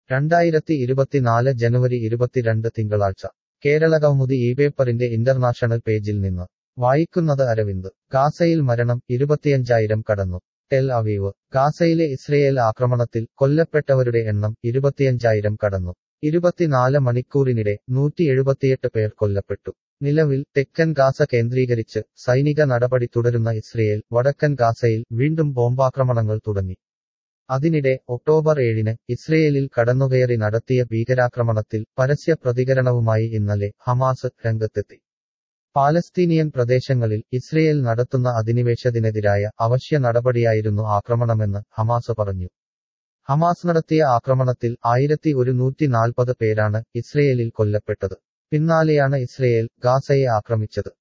രണ്ടായിരത്തി ഇരുപത്തിനാല് ജനുവരി ഇരുപത്തിരണ്ട് തിങ്കളാഴ്ച കേരള കൗമുദി ഈ പേപ്പറിന്റെ ഇന്റർനാഷണൽ പേജിൽ നിന്ന് വായിക്കുന്നത് അരവിന്ദ് ഗാസയിൽ മരണം ഇരുപത്തിയഞ്ചായിരം കടന്നു ടെൽ അവീവ് ഗാസയിലെ ഇസ്രയേൽ ആക്രമണത്തിൽ കൊല്ലപ്പെട്ടവരുടെ എണ്ണം ഇരുപത്തിയഞ്ചായിരം കടന്നു ഇരുപത്തിനാല് മണിക്കൂറിനിടെ നൂറ്റി എഴുപത്തിയെട്ട് പേർ കൊല്ലപ്പെട്ടു നിലവിൽ തെക്കൻ ഗാസ കേന്ദ്രീകരിച്ച് സൈനിക നടപടി തുടരുന്ന ഇസ്രയേൽ വടക്കൻ ഗാസയിൽ വീണ്ടും ബോംബാക്രമണങ്ങൾ തുടങ്ങി അതിനിടെ ഒക്ടോബർ ഏഴിന് ഇസ്രയേലിൽ കടന്നുകയറി നടത്തിയ ഭീകരാക്രമണത്തിൽ പരസ്യ പ്രതികരണവുമായി ഇന്നലെ ഹമാസ് രംഗത്തെത്തി പാലസ്തീനിയൻ പ്രദേശങ്ങളിൽ ഇസ്രയേൽ നടത്തുന്ന അധിനിവേശത്തിനെതിരായ അവശ്യ നടപടിയായിരുന്നു ആക്രമണമെന്ന് ഹമാസ് പറഞ്ഞു ഹമാസ് നടത്തിയ ആക്രമണത്തിൽ ആയിരത്തി ഒരുന്നൂറ്റി നാൽപ്പത് പേരാണ് ഇസ്രയേലിൽ കൊല്ലപ്പെട്ടത് പിന്നാലെയാണ് ഇസ്രയേൽ ഗാസയെ ആക്രമിച്ചത്